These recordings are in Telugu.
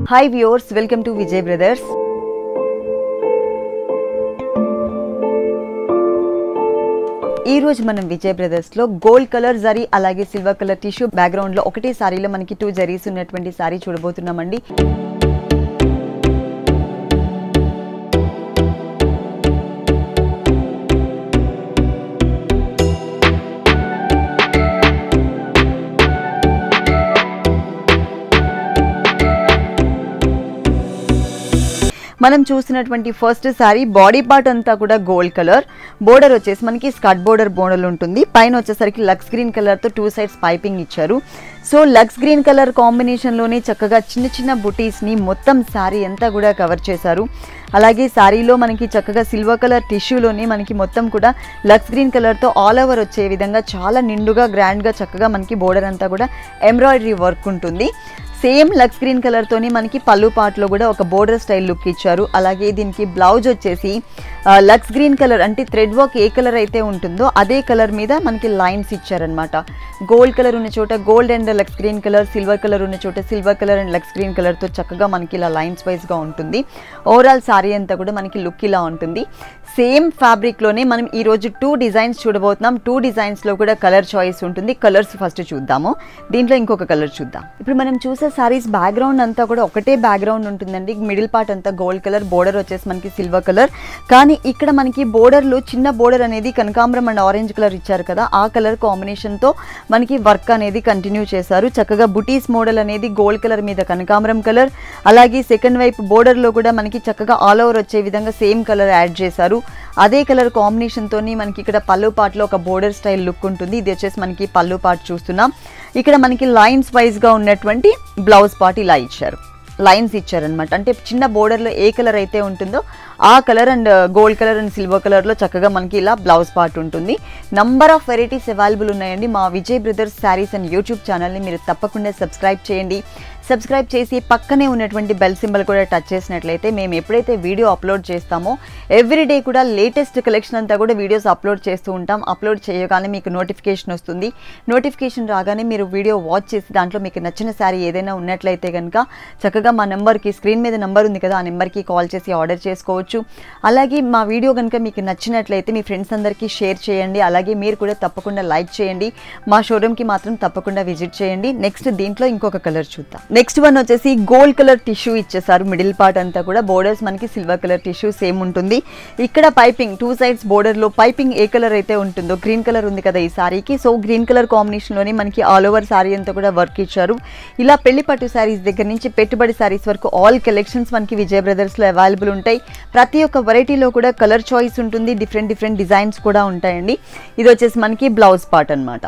hi viewers welcome to Vijay brothers ఈ రోజు మనం విజయ్ బ్రదర్స్ లో గోల్డ్ కలర్ జరీ అలాగే సిల్వర్ కలర్ టిష్యూ బ్యాక్గ్రౌండ్ లో ఒకటే సారీలో మనకి టూ జరీస్ ఉన్నటువంటి సారీ చూడబోతున్నామండి మనం చూసినటువంటి ఫస్ట్ సారీ బాడీ పార్ట్ అంతా కూడా గోల్డ్ కలర్ బోర్డర్ వచ్చేసి మనకి స్కర్ట్ బోర్డర్ బోర్డర్ ఉంటుంది పైన వచ్చేసరికి లక్స్ గ్రీన్ కలర్తో టూ సైడ్స్ పైపింగ్ ఇచ్చారు సో లక్స్ గ్రీన్ కలర్ కాంబినేషన్లోనే చక్కగా చిన్న చిన్న బుటీస్ని మొత్తం శారీ అంతా కూడా కవర్ చేశారు అలాగే శారీలో మనకి చక్కగా సిల్వర్ కలర్ టిష్యూలోని మనకి మొత్తం కూడా లక్స్ గ్రీన్ కలర్తో ఆల్ ఓవర్ వచ్చే విధంగా చాలా నిండుగా గ్రాండ్గా చక్కగా మనకి బోర్డర్ అంతా కూడా ఎంబ్రాయిడరీ వర్క్ ఉంటుంది సేమ్ లక్స్ గ్రీన్ కలర్తోని మనకి పళ్ళు పాటలో కూడా ఒక బోర్డర్ స్టైల్ లుక్ ఇచ్చారు అలాగే దీనికి బ్లౌజ్ వచ్చేసి ఆ, లక్స్ గ్రీన్ కలర్ అంటే థ్రెడ్ వర్క్ ఏ కలర్ అయితే ఉంటుందో అదే కలర్ మీద మనకి లైన్స్ ఇచ్చారనమాట గోల్డ్ కలర్ ఉన్న చోట gold and lux green colour silver colour ఉన్న చోట silver colour and lux green కలర్తో చక్కగా మనకి ఇలా లైన్స్ వైజ్గా ఉంటుంది ఓవరాల్ సారీ అంతా కూడా మనకి లుక్ ఇలా ఉంటుంది సేమ్ ఫ్యాబ్రిక్లోనే మనం ఈరోజు టూ డిజైన్స్ చూడబోతున్నాం టూ డిజైన్స్లో కూడా కలర్ చాయిస్ ఉంటుంది కలర్స్ ఫస్ట్ చూద్దాము దీంట్లో ఇంకొక కలర్ చూద్దాం ఇప్పుడు మనం చూసే సారీస్ బ్యాక్గ్రౌండ్ అంతా కూడా ఒకటే బ్యాక్గ్రౌండ్ ఉంటుందండి మిడిల్ పార్ట్ అంతా గోల్డ్ కలర్ బోర్డర్ వచ్చేసి మనకి సిల్వర్ కలర్ కానీ ఇక్కడ మనకి బోర్డర్లో చిన్న బోర్డర్ అనేది కనకాంబరం అండ్ ఆరెంజ్ కలర్ ఇచ్చారు కదా ఆ కలర్ కాంబినేషన్తో మనకి వర్క్ అనేది కంటిన్యూ చేశారు చక్కగా బుటీస్ మోడల్ అనేది గోల్డ్ కలర్ మీద కనకాంబరం కలర్ అలాగే సెకండ్ వైపు బోర్డర్లో కూడా మనకి చక్కగా ఆల్ ఓవర్ వచ్చే విధంగా సేమ్ కలర్ యాడ్ చేశారు అదే కలర్ కాంబినేషన్తోని మనకి ఇక్కడ పళ్ళు పాటలో ఒక బోర్డర్ స్టైల్ లుక్ ఉంటుంది ఇది వచ్చేసి మనకి పళ్ళు పార్ట్ చూస్తున్నాం ఇక్కడ మనకి లైన్స్ వైజ్గా ఉన్నటువంటి బ్లౌజ్ పార్ట్ ఇలా ఇచ్చారు లైన్స్ ఇచ్చారనమాట అంటే చిన్న బోర్డర్లో ఏ కలర్ అయితే ఉంటుందో ఆ colour and gold colour and silver కలర్లో చక్కగా మనకి ఇలా బ్లౌజ్ పార్ట్ ఉంటుంది నంబర్ ఆఫ్ వెరైటీస్ అవైలబుల్ ఉన్నాయండి మా Vijay brothers sarees and YouTube ఛానల్ని మీరు తప్పకుండా సబ్స్క్రైబ్ చేయండి సబ్స్క్రైబ్ చేసి పక్కనే ఉన్నటువంటి బెల్ సింబల్ కూడా టచ్ చేసినట్లయితే మేము ఎప్పుడైతే వీడియో అప్లోడ్ చేస్తామో ఎవ్రీడే కూడా లేటెస్ట్ కలెక్షన్ అంతా కూడా వీడియోస్ అప్లోడ్ చేస్తూ ఉంటాం అప్లోడ్ చేయగానే మీకు నోటిఫికేషన్ వస్తుంది నోటిఫికేషన్ రాగానే మీరు వీడియో వాచ్ చేసి దాంట్లో మీకు నచ్చిన శారీ ఏదైనా ఉన్నట్లయితే కనుక చక్కగా మా నెంబర్కి స్క్రీన్ మీద నెంబర్ ఉంది కదా ఆ నెంబర్కి కాల్ చేసి ఆర్డర్ చేసుకోవచ్చు అలాగే మా వీడియో కనుక మీకు నచ్చినట్లయితే మీ ఫ్రెండ్స్ అందరికీ షేర్ చేయండి అలాగే మీరు కూడా తప్పకుండా లైక్ చేయండి మా షోరూమ్కి మాత్రం తప్పకుండా విజిట్ చేయండి నెక్స్ట్ దీంట్లో ఇంకొక కలర్ చూద్దాం నెక్స్ట్ వన్ వచ్చేసి గోల్డ్ కలర్ టిష్యూ ఇచ్చేసారు మిడిల్ పార్ట్ అంతా కూడా బోర్డర్స్ మనకి సిల్వర్ కలర్ టిష్యూ సేమ్ ఉంటుంది ఇక్కడ పైపింగ్ టూ సైడ్స్ బోర్డర్లో పైపింగ్ ఏ కలర్ అయితే ఉంటుందో గ్రీన్ కలర్ ఉంది కదా ఈ సారీకి సో గ్రీన్ కలర్ కాంబినేషన్లోనే మనకి ఆల్ ఓవర్ సారీ అంతా కూడా వర్క్ ఇచ్చారు ఇలా పెళ్లి పట్టు సారీస్ దగ్గర నుంచి పెట్టుబడి సారీస్ వరకు ఆల్ కలెక్షన్స్ మనకి విజయ్ బ్రదర్స్లో అవైలబుల్ ఉంటాయి ప్రతి ఒక్క వెరైటీలో కూడా కలర్ చాయిస్ ఉంటుంది డిఫరెంట్ డిఫరెంట్ డిజైన్స్ కూడా ఉంటాయండి ఇది వచ్చేసి మనకి బ్లౌజ్ పార్ట్ అన్నమాట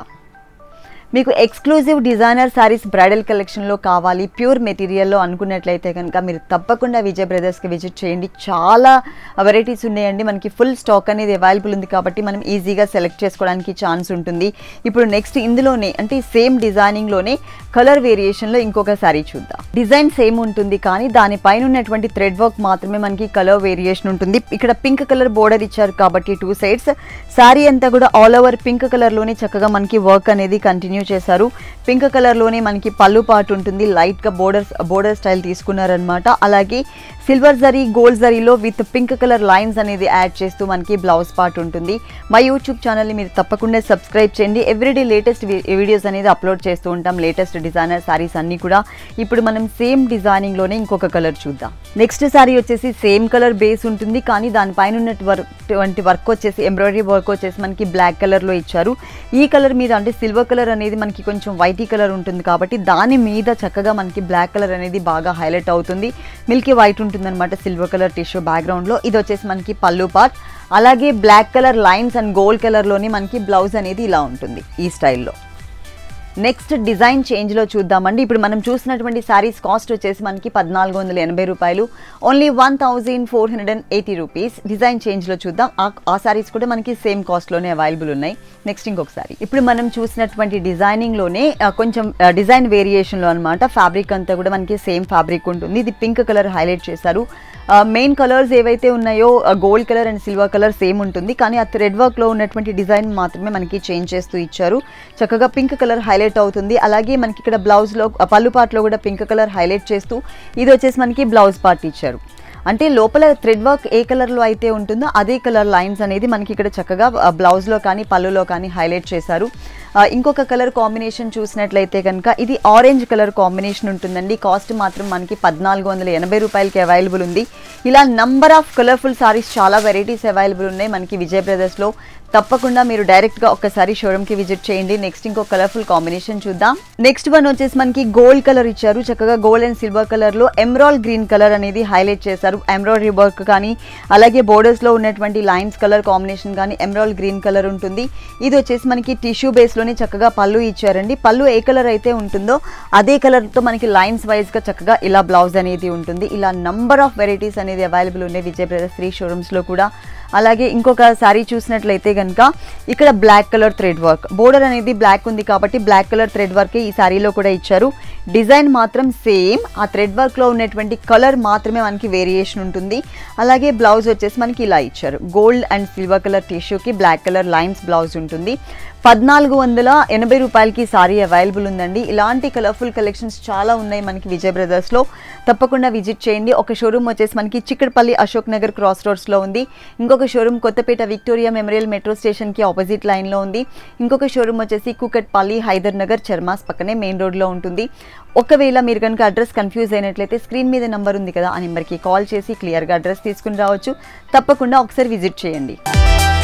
మీకు ఎక్స్క్లూజివ్ డిజైనర్ శారీస్ బ్రైడల్ కలెక్షన్లో కావాలి ప్యూర్ మెటీరియల్లో అనుకున్నట్లయితే కనుక మీరు తప్పకుండా విజయ్ బ్రదర్స్కి విజిట్ చేయండి చాలా వెరైటీస్ ఉన్నాయండి మనకి ఫుల్ స్టాక్ అనేది అవైలబుల్ ఉంది కాబట్టి మనం ఈజీగా సెలెక్ట్ చేసుకోవడానికి ఛాన్స్ ఉంటుంది ఇప్పుడు నెక్స్ట్ ఇందులోనే అంటే సేమ్ డిజైనింగ్లోనే కలర్ వేరియేషన్లో ఇంకొక శారీ చూద్దాం డిజైన్ సేమ్ ఉంటుంది కానీ దానిపైన ఉన్నటువంటి థ్రెడ్ వర్క్ మాత్రమే మనకి కలర్ వేరియేషన్ ఉంటుంది ఇక్కడ పింక్ కలర్ బోర్డర్ ఇచ్చారు కాబట్టి టూ సైడ్స్ శారీ అంతా కూడా ఆల్ ఓవర్ పింక్ కలర్లోనే చక్కగా మనకి వర్క్ అనేది కంటిన్యూ చేశారు పింక్ కలర్లోనే మనకి పళ్ళు పాటు ఉంటుంది లైట్గా బోర్డర్ బోర్డర్ స్టైల్ తీసుకున్నారనమాట అలాగే సిల్వర్ జరీ గోల్డ్ జరీలో విత్ పింక్ కలర్ లైన్స్ అనేది యాడ్ చేస్తూ మనకి బ్లౌజ్ పార్ట్ ఉంటుంది మా యూట్యూబ్ ఛానల్ని మీరు తప్పకుండా సబ్స్క్రైబ్ చేయండి ఎవ్రీడే లేటెస్ట్ వీడియోస్ అనేది అప్లోడ్ చేస్తూ ఉంటాం లేటెస్ట్ డిజైనర్ సారీస్ అన్నీ కూడా ఇప్పుడు మనం సేమ్ డిజైనింగ్లోనే ఇంకొక కలర్ చూద్దాం నెక్స్ట్ సారీ వచ్చేసి సేమ్ కలర్ బేస్ ఉంటుంది కానీ దానిపైన ఉన్నటువంటి వర్క్ వచ్చేసి ఎంబ్రాయిడరీ వర్క్ వచ్చేసి మనకి బ్లాక్ కలర్లో ఇచ్చారు ఈ కలర్ మీద అంటే సిల్వర్ కలర్ అనేది మనకి కొంచెం వైటీ కలర్ ఉంటుంది కాబట్టి దాని మీద చక్కగా మనకి బ్లాక్ కలర్ అనేది బాగా హైలైట్ అవుతుంది మిల్కీ వైట్ ఉంటుందన్నమాట సిల్వర్ కలర్ టిష్యూ బ్యాక్గ్రౌండ్లో ఇది వచ్చేసి మనకి పళ్ళు పార్ట్ అలాగే black colour lines and gold కలర్లోని మనకి బ్లౌజ్ అనేది ఇలా ఉంటుంది ఈ స్టైల్లో నెక్స్ట్ డిజైన్ చేంజ్లో చూద్దామండి ఇప్పుడు మనం చూసినటువంటి శారీస్ కాస్ట్ వచ్చేసి మనకి పద్నాలుగు వందల ఎనభై రూపాయలు only one thousand four hundred and eighty rupees design చేంజ్లో చూద్దాం ఆ- ఆ శారీస్ కూడా మనకి సేమ్ కాస్ట్లోనే అవైలబుల్ ఉన్నాయి నెక్స్ట్ ఇంకొక సారీ ఇప్పుడు మనం చూసినటువంటి డిజైనింగ్లోనే ఆ, కొంచెం డిజైన్ వేరియేషన్లో అనమాట ఫ్యాబ్రిక్ అంతా కూడా మనకి సేమ్ ఫ్యాబ్రిక్ ఉంటుంది ఇది పింక్ కలర్ హైలైట్ చేశారు మెయిన్ కలర్స్ ఏవైతే ఉన్నాయో gold colour and silver colour same ఉంటుంది కానీ ఆ థ్రెడ్ వర్క్లో ఉన్నటువంటి డిజైన్ మాత్రమే మనకి చేంజ్ చేస్తూ ఇచ్చారు చక్కగా పింక్ కలర్ హైలైట్ హైలైట్ అవుతుంది అలాగే మనకి ఇక్కడ బ్లౌజ్లో పళ్ళు పార్ట్లో కూడా పింక్ కలర్ హైలైట్ చేస్తూ ఇది వచ్చేసి మనకి బ్లౌజ్ పార్ట్ ఇచ్చారు అంటే లోపల థ్రెడ్ వర్క్ ఏ కలర్లో అయితే ఉంటుందో అదే కలర్ లైన్స్ అనేది మనకి ఇక్కడ చక్కగా ఆ, బ్లౌజ్లో కానీ పళ్ళులో కానీ హైలైట్ చేశారు ఆ, ఇంకొక కలర్ కాంబినేషన్ చూసినట్లయితే కనుక ఇది ఆరెంజ్ కలర్ కాంబినేషన్ ఉంటుందండి కాస్ట్ మాత్రం మనకి పద్నాలుగు వందల ఎనభై రూపాయలకి అవైలబుల్ ఉంది ఇలా నంబర్ ఆఫ్ కలర్ఫుల్ సారీస్ చాలా వెరైటీస్ అవైలబుల్ ఉన్నాయి మనకి విజయ్ బ్రదర్స్లో తప్పకుండా మీరు డైరెక్ట్గా ఒక్కసారి షోరూమ్కి విజిట్ చేయండి నెక్స్ట్ ఇంకో కలర్ఫుల్ కాంబినేషన్ చూద్దాం నెక్స్ట్ వన్ వచ్చేసి మనకి గోల్డ్ కలర్ ఇచ్చారు చక్కగా గోల్డ్ అండ్ సిల్వర్ కలర్లో ఎమ్రాల్ గ్రీన్ కలర్ అనేది హైలైట్ చేశారు ఎంబ్రాయిడరీ వర్క్ కానీ అలాగే బోర్డర్స్లో ఉన్నటువంటి లైన్స్ కలర్ కాంబినేషన్ కానీ ఎమ్రాల్ గ్రీన్ కలర్ ఉంటుంది ఇది వచ్చేసి మనకి టిష్యూ బేస్లోనే చక్కగా పళ్ళు ఇచ్చారండి పళ్ళు ఏ కలర్ అయితే ఉంటుందో అదే కలర్తో మనకి లైన్స్ వైజ్గా చక్కగా ఇలా బ్లౌజ్ అనేది ఉంటుంది ఇలా నంబర్ ఆఫ్ వెరైటీస్ అనేది అవైలబుల్ ఉన్నాయి విజయ్ బ్రదర్స్ త్రీ షోరూమ్స్లో కూడా అలాగే ఇంకొక శారీ చూసినట్లయితే కనుక ఇక్కడ black colour thread work border అనేది బ్లాక్ ఉంది కాబట్టి బ్లాక్ కలర్ థ్రెడ్ వర్క్ ఈ శారీలో కూడా ఇచ్చారు డిజైన్ మాత్రం సేమ్ ఆ థ్రెడ్ వర్క్లో ఉన్నటువంటి కలర్ మాత్రమే మనకి వేరియేషన్ ఉంటుంది అలాగే బ్లౌజ్ వచ్చేసి మనకి ఇలా ఇచ్చారు గోల్డ్ అండ్ సిల్వర్ కలర్ టిష్యూకి బ్లాక్ కలర్ లైన్స్ బ్లౌజ్ ఉంటుంది పద్నాలుగు వందల ఎనభై రూపాయలకి సారీ అవైలబుల్ ఉందండి ఇలాంటి కలర్ఫుల్ కలెక్షన్స్ చాలా ఉన్నాయి మనకి విజయ్ బ్రదర్స్లో తప్పకుండా విజిట్ చేయండి ఒక షోరూమ్ వచ్చేసి మనకి చిక్కడపల్లి అశోక్ నగర్ క్రాస్ రోడ్స్లో ఉంది ఇంకొక showroom Kothapet Victoria Memorial metro స్టేషన్కి ఆపోజిట్ లైన్లో ఉంది ఇంకొక షోరూమ్ వచ్చేసి కూకట్పల్లి హైదర్ నగర్ చర్మాస్ పక్కనే మెయిన్ రోడ్లో ఉంటుంది ఒకవేళ మీరు కనుక అడ్రస్ కన్ఫ్యూజ్ అయినట్లయితే స్క్రీన్ మీద నెంబర్ ఉంది కదా ఆ నెంబర్కి కాల్ చేసి క్లియర్గా అడ్రస్ తీసుకుని రావచ్చు తప్పకుండా ఒకసారి విజిట్ చేయండి